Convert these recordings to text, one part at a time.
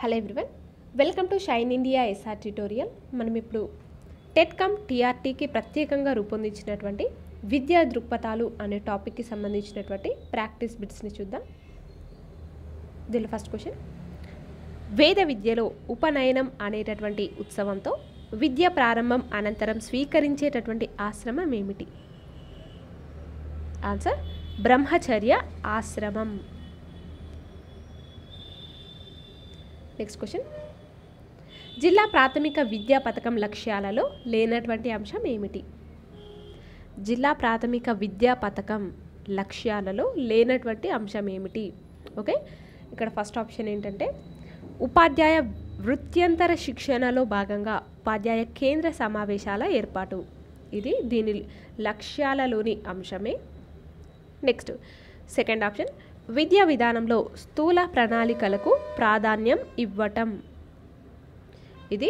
hello everyone welcome to shine India SR tutorial మనం ఇప్పుడు TET come టీఆర్టీకి ప్రత్యేకంగా రూపొందించినటువంటి విద్యా దృక్పథాలు అనే టాపిక్కి సంబంధించినటువంటి ప్రాక్టీస్ బిట్స్ని చూద్దాం దీనిలో ఫస్ట్ క్వశ్చన్ వేద విద్యలో ఉపనయనం అనేటటువంటి ఉత్సవంతో విద్య ప్రారంభం అనంతరం స్వీకరించేటటువంటి ఆశ్రమం ఏమిటి ఆన్సర్ బ్రహ్మచర్య ఆశ్రమం నెక్స్ట్ క్వశ్చన్ జిల్లా ప్రాథమిక విద్యా పథకం లక్ష్యాలలో లేనటువంటి అంశం ఏమిటి జిల్లా ప్రాథమిక విద్యా పథకం లక్ష్యాలలో లేనటువంటి అంశం ఏమిటి ఓకే ఇక్కడ ఫస్ట్ ఆప్షన్ ఏంటంటే ఉపాధ్యాయ వృత్యంతర శిక్షణలో భాగంగా ఉపాధ్యాయ కేంద్ర సమావేశాల ఏర్పాటు ఇది దీని లక్ష్యాలలోని అంశమే నెక్స్ట్ సెకండ్ ఆప్షన్ విద్యా విధానంలో స్థూల ప్రణాళికలకు ప్రాధాన్యం ఇవ్వటం ఇది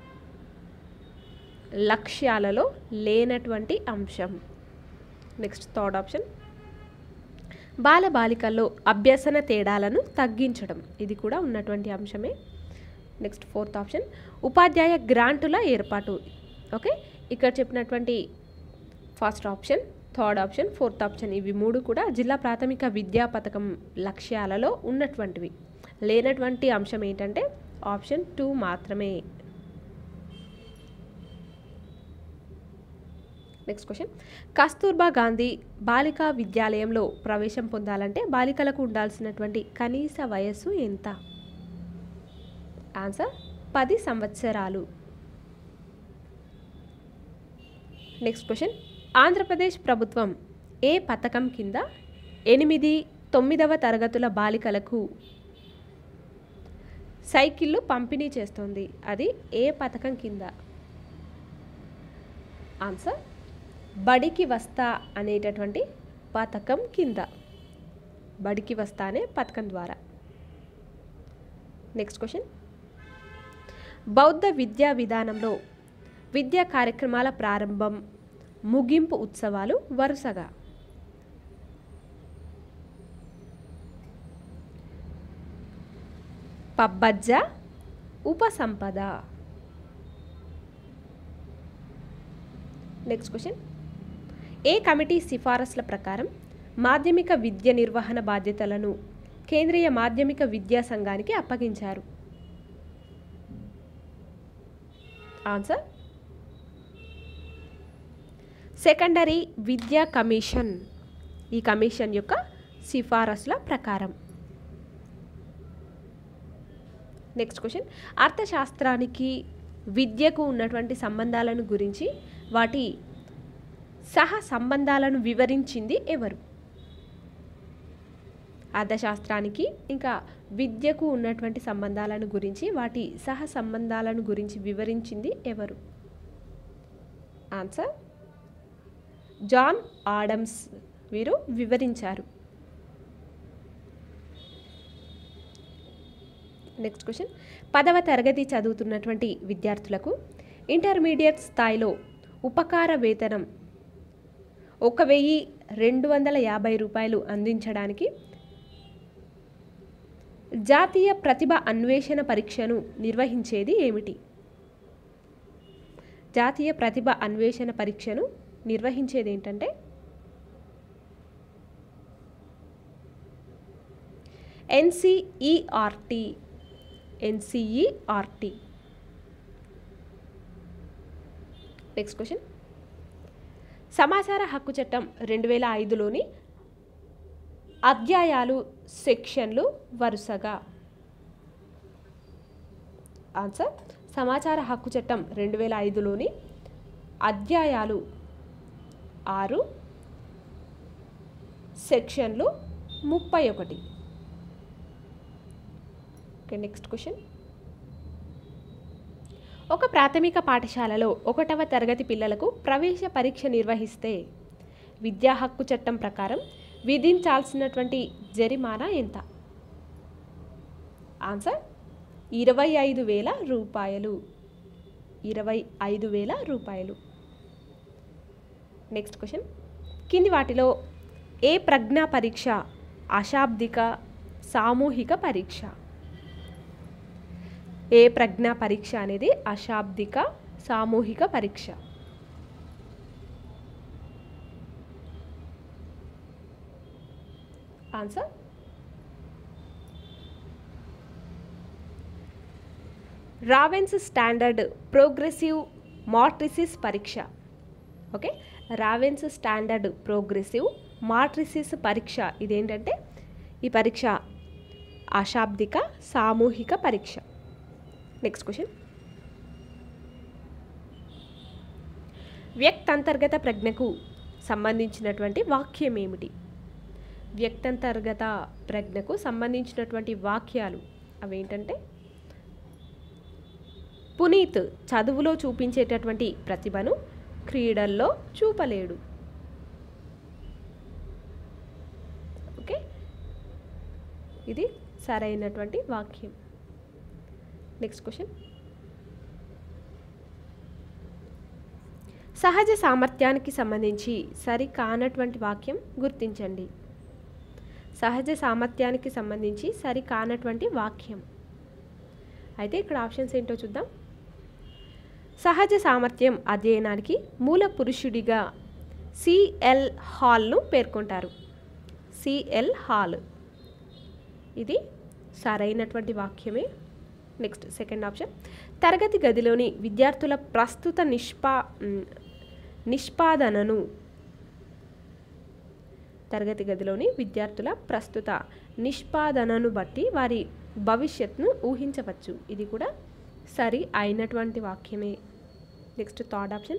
లక్ష్యాలలో లేనటువంటి అంశం నెక్స్ట్ థర్డ్ ఆప్షన్ బాలబాలికల్లో అభ్యసన తేడాలను తగ్గించడం ఇది కూడా ఉన్నటువంటి అంశమే నెక్స్ట్ ఫోర్త్ ఆప్షన్ ఉపాధ్యాయ గ్రాంటుల ఏర్పాటు ఓకే ఇక్కడ చెప్పినటువంటి first option third option fourth option ఇవి మూడు కూడా జిల్లా ప్రాథమిక విద్యా పథకం లక్ష్యాలలో ఉన్నటువంటివి లేనటువంటి అంశం ఏంటంటే ఆప్షన్ టూ మాత్రమే నెక్స్ట్ క్వశ్చన్ కస్తూర్బా గాంధీ బాలికా విద్యాలయంలో ప్రవేశం పొందాలంటే బాలికలకు ఉండాల్సినటువంటి కనీస వయస్సు ఎంత ఆన్సర్ పది సంవత్సరాలు నెక్స్ట్ క్వశ్చన్ ఆంధ్రప్రదేశ్ ప్రభుత్వం ఏ పథకం కింద ఎనిమిది తొమ్మిదవ తరగతుల బాలికలకు సైకిళ్ళు పంపిణీ చేస్తుంది అది ఏ పథకం కింద ఆన్సర్ బడికి వస్తా అనేటటువంటి పథకం కింద బడికి వస్తా అనే పథకం ద్వారా నెక్స్ట్ క్వశ్చన్ బౌద్ధ విద్యా విధానంలో విద్యా కార్యక్రమాల ప్రారంభం ముగింపు ఉత్సవాలు వరుసగా పబ్బజ్జ ఉపసంపద నెక్స్ట్ క్వశ్చన్ ఏ కమిటీ సిఫారసుల ప్రకారం మాధ్యమిక విద్య నిర్వహణ బాధ్యతలను కేంద్రీయ మాధ్యమిక విద్యా సంఘానికి అప్పగించారు ఆన్సర్ సెకండరీ విద్యా కమిషన్ ఈ కమిషన్ యొక్క సిఫారసుల ప్రకారం నెక్స్ట్ క్వశ్చన్ అర్థశాస్త్రానికి విద్యకు ఉన్నటువంటి సంబంధాలను గురించి వాటి సహ సంబంధాలను వివరించింది ఎవరు అర్థశాస్త్రానికి ఇంకా విద్యకు ఉన్నటువంటి సంబంధాలను గురించి వాటి సహ సంబంధాలను గురించి వివరించింది ఎవరు ఆన్సర్ జాన్ ఆడమ్స్ వీరు వివరించారు నెక్స్ట్ క్వశ్చన్ పదవ తరగతి చదువుతున్నటువంటి విద్యార్థులకు ఇంటర్మీడియట్ స్థాయిలో ఉపకార వేతనం ఒక వెయ్యి రెండు వందల యాభై రూపాయలు అందించడానికి జాతీయ ప్రతిభ అన్వేషణ పరీక్షను నిర్వహించేది ఏమిటి జాతీయ ప్రతిభ అన్వేషణ పరీక్షను నిర్వహించేది ఏంటంటే ఎన్సిఈఆర్టీ ఎన్సిఈఆర్టీ నెక్స్ట్ క్వశ్చన్ సమాచార హక్కు చట్టం రెండు వేల ఐదులోని అధ్యాయాలు సెక్షన్లు వరుసగా ఆన్సర్ సమాచార హక్కు చట్టం రెండు వేల ఐదులోని అధ్యాయాలు ఆరు సెక్షన్లు ముప్పై ఒకటి ఓకే నెక్స్ట్ క్వశ్చన్ ఒక ప్రాథమిక పాఠశాలలో ఒకటవ తరగతి పిల్లలకు ప్రవేశ పరీక్ష నిర్వహిస్తే విద్యా హక్కు చట్టం ప్రకారం విధించాల్సినటువంటి జరిమానా ఎంత ఆన్సర్ ఇరవై ఐదు వేల రూపాయలు ఇరవై ఐదు వేల రూపాయలు నెక్స్ట్ క్వశ్చన్ కింది వాటిలో ఏ ప్రజ్ఞా పరీక్ష అశాబ్దిక సామూహిక పరీక్ష ఏ ప్రజ్ఞా పరీక్ష అనేది అశాబ్దిక సామూహిక పరీక్ష answer Raven's standard progressive matrices పరీక్ష okay Raven's standard progressive matrices పరీక్ష ఇదేంటంటే ఈ పరీక్ష అశాబ్దిక సామూహిక పరీక్ష నెక్స్ట్ క్వశ్చన్ వ్యక్తంతర్గత ప్రజ్ఞకు సంబంధించినటువంటి వాక్యం ఏమిటి వ్యక్తంతర్గత ప్రజ్ఞకు సంబంధించినటువంటి వాక్యాలు అవేంటంటే పునీత్ చదువులో చూపించేటటువంటి ప్రతిభను క్రీడల్లో చూపలేడు ఓకే ఇది సరైనటువంటి వాక్యం నెక్స్ట్ క్వశ్చన్ సహజ సామర్థ్యానికి సంబంధించి సరి కానటువంటి వాక్యం గుర్తించండి సహజ సామర్థ్యానికి సంబంధించి సరి కానటువంటి వాక్యం అయితే ఇక్కడ ఆప్షన్స్ ఏంటో చూద్దాం సహజ సామర్థ్యం అధ్యయనానికి మూల పురుషుడిగా సిఎల్ హాల్ను పేర్కొంటారు సిఎల్ హాల్ ఇది సరైనటువంటి వాక్యమే నెక్స్ట్ సెకండ్ ఆప్షన్ తరగతి గదిలోని విద్యార్థుల ప్రస్తుత నిష్పా మ్, నిష్పాదనను తరగతి గదిలోని విద్యార్థుల ప్రస్తుత నిష్పాదనను బట్టి వారి భవిష్యత్తును ఊహించవచ్చు ఇది కూడా సరి అయినటువంటి వాక్యమే నెక్స్ట్ థర్డ్ ఆప్షన్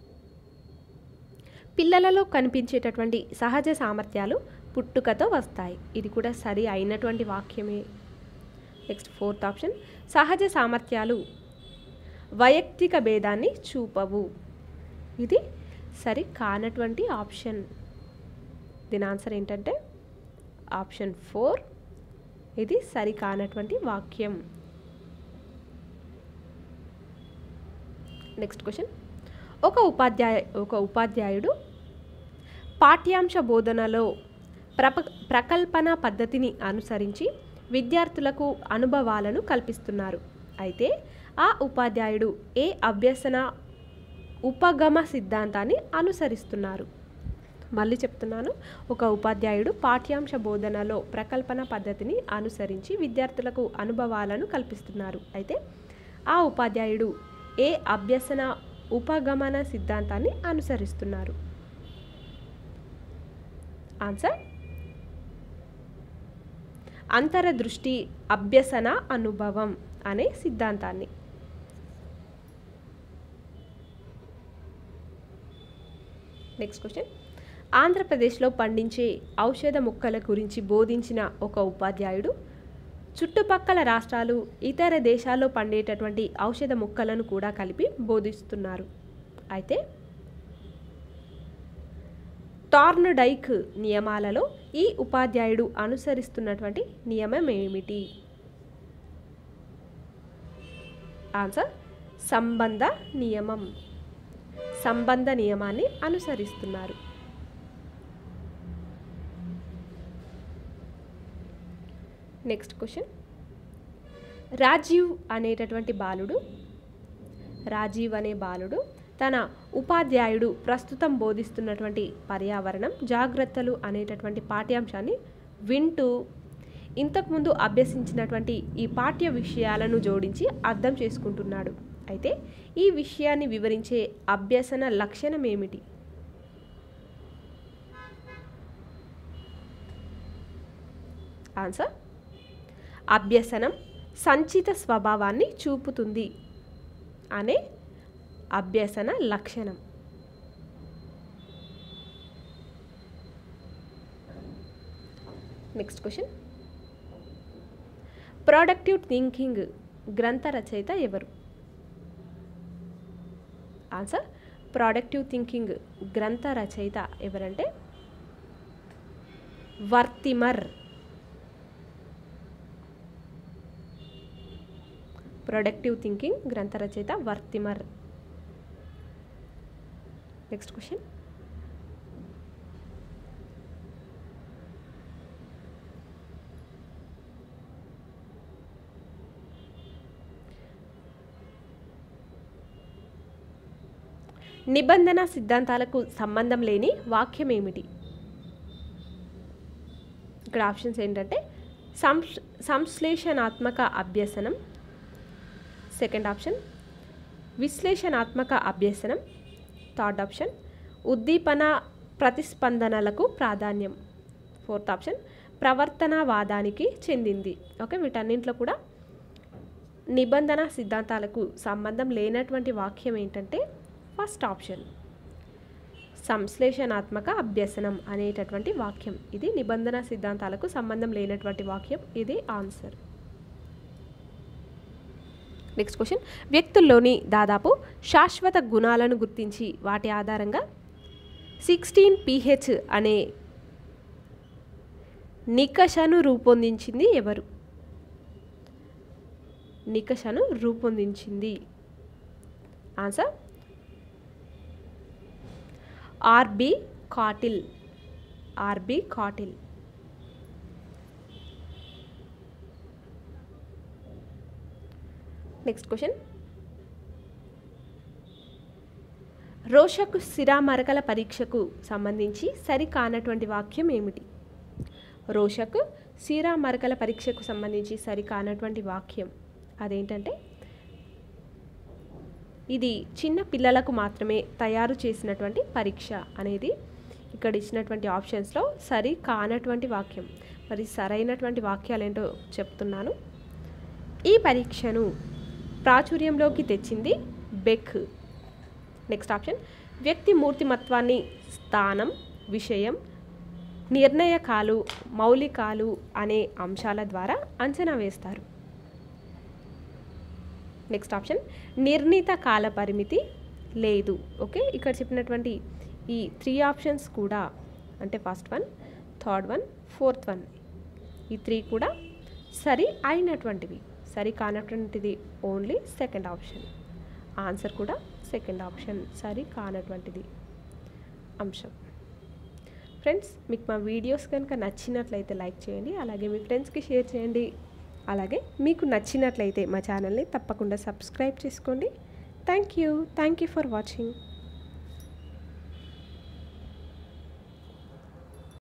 పిల్లలలో కనిపించేటటువంటి సహజ సామర్థ్యాలు పుట్టుకతో వస్తాయి ఇది కూడా సరి అయినటువంటి వాక్యమే నెక్స్ట్ ఫోర్త్ ఆప్షన్ సహజ సామర్థ్యాలు వైయక్తిక భేదాన్ని చూపవు ఇది సరి కానటువంటి ఆప్షన్ దీని ఆన్సర్ ఏంటంటే ఆప్షన్ ఫోర్ ఇది సరి కానటువంటి వాక్యం నెక్స్ట్ క్వశ్చన్ ఒక ఉపాధ్యాయ ఒక ఉపాధ్యాయుడు పాఠ్యాంశ బోధనలో ప్రప ప్రకల్పన పద్ధతిని అనుసరించి విద్యార్థులకు అనుభవాలను కల్పిస్తున్నారు అయితే ఆ ఉపాధ్యాయుడు ఏ అభ్యసన ఉపగమ సిద్ధాంతాన్ని అనుసరిస్తున్నారు మళ్ళీ చెప్తున్నాను ఒక ఉపాధ్యాయుడు పాఠ్యాంశ బోధనలో ప్రకల్పన పద్ధతిని అనుసరించి విద్యార్థులకు అనుభవాలను కల్పిస్తున్నారు అయితే ఆ ఉపాధ్యాయుడు ఏ అభ్యసన ఉపగమన సిద్ధాంతాన్ని అనుసరిస్తున్నారు ఆన్సర్ అంతరదృష్టి అభ్యసన అనుభవం అనే సిద్ధాంతాన్ని నెక్స్ట్ క్వశ్చన్ ఆంధ్రప్రదేశ్లో పండించే ఔషధ మొక్కల గురించి బోధించిన ఒక ఉపాధ్యాయుడు చుట్టుపక్కల రాష్ట్రాలు ఇతర దేశాల్లో పండేటటువంటి ఔషధ మొక్కలను కూడా కలిపి బోధిస్తున్నారు అయితే టార్నడైక్ నియమాలలో ఈ ఉపాధ్యాయుడు అనుసరిస్తున్నటువంటి నియమం ఏమిటి ఆన్సర్ సంబంధ నియమం సంబంధ నియమాన్ని అనుసరిస్తున్నారు నెక్స్ట్ క్వశ్చన్ రాజీవ్ అనేటటువంటి బాలుడు రాజీవ్ అనే బాలుడు తన ఉపాధ్యాయుడు ప్రస్తుతం బోధిస్తున్నటువంటి పర్యావరణం జాగ్రత్తలు అనేటటువంటి పాఠ్యాంశాన్ని వింటూ ఇంతకుముందు అభ్యసించినటువంటి ఈ పాఠ్య విషయాలను జోడించి అర్థం చేసుకుంటున్నాడు అయితే ఈ విషయాన్ని వివరించే అభ్యసన లక్షణం ఏమిటి ఆన్సర్ అభ్యసనం సంచిత స్వభావాన్ని చూపుతుంది అనే అభ్యసన లక్షణం నెక్స్ట్ క్వశ్చన్ ప్రొడక్టివ్ థింకింగ్ గ్రంథ రచయిత ఎవరు ఆన్సర్ ప్రొడక్టివ్ థింకింగ్ గ్రంథ రచయిత ఎవరంటే వర్తిమర్ ప్రొడక్టివ్ థింకింగ్ గ్రంథ రచయిత వర్తిమర్ నెక్స్ట్ క్వశ్చన్ నిబంధన సిద్ధాంతాలకు సంబంధం లేని వాక్యం ఏమిటి ఇక్కడ ఆప్షన్స్ ఏంటంటే సంశ్ సంశ్లేషణాత్మక అభ్యసనం సెకండ్ ఆప్షన్ విశ్లేషణాత్మక అభ్యసనం థర్డ్ ఆప్షన్ ఉద్దీపన ప్రతిస్పందనలకు ప్రాధాన్యం ఫోర్త్ ఆప్షన్ ప్రవర్తనవాదానికి చెందింది ఓకే వీటన్నింటిలో కూడా నిబంధన సిద్ధాంతాలకు సంబంధం లేనటువంటి వాక్యం ఏంటంటే ఫస్ట్ ఆప్షన్ సంశ్లేషణాత్మక అభ్యసనం అనేటటువంటి వాక్యం ఇది నిబంధన సిద్ధాంతాలకు సంబంధం లేనటువంటి వాక్యం ఇది ఆన్సర్ నెక్స్ట్ క్వశ్చన్ వ్యక్తుల్లోని దాదాపు శాశ్వత గుణాలను గుర్తించి వాటి ఆధారంగా సిక్స్టీన్ పిహెచ్ అనే నికషను రూపొందించింది ఎవరు నికషను రూపొందించింది answer RB Cattell RB Cattell next question రోషకు సిరామరకల పరీక్షకు సంబంధించి సరికానటువంటి వాక్యం ఏమిటి రోషకు సిరామరకల పరీక్షకు సంబంధించి సరికానటువంటి వాక్యం అదేంటంటే ఇది చిన్న పిల్లలకు మాత్రమే తయారు చేసినటువంటి పరీక్ష అనేది ఇక్కడ ఇచ్చినటువంటి ఆప్షన్స్లో సరి కానటువంటి వాక్యం మరి సరైనటువంటి వాక్యాలు ఏంటో చెప్తున్నాను ఈ పరీక్షను ప్రాచుర్యంలోకి తెచ్చింది బెక్ నెక్స్ట్ ఆప్షన్ వ్యక్తి మూర్తిమత్వాన్ని స్థానం విషయం నిర్ణయకాలు మౌలికాలు అనే అంశాల ద్వారా అంచనా వేస్తారు నెక్స్ట్ ఆప్షన్ నిర్ణీత కాల పరిమితి లేదు ఓకే ఇక్కడ చెప్పినటువంటి ఈ త్రీ ఆప్షన్స్ కూడా అంటే first one third one fourth one ఈ త్రీ కూడా సరి అయినటువంటివి సరి కానటువంటిది ఓన్లీ సెకండ్ ఆప్షన్ ఆన్సర్ కూడా సెకండ్ ఆప్షన్ సరి కానటువంటిది అంశం ఫ్రెండ్స్ మీకు మా వీడియోస్ కనుక నచ్చినట్లయితే లైక్ చేయండి అలాగే మీ ఫ్రెండ్స్కి షేర్ చేయండి అలాగే మీకు నచ్చినట్లయితే మా ఛానల్ని తప్పకుండా సబ్స్క్రైబ్ చేసుకోండి thank you thank you for watching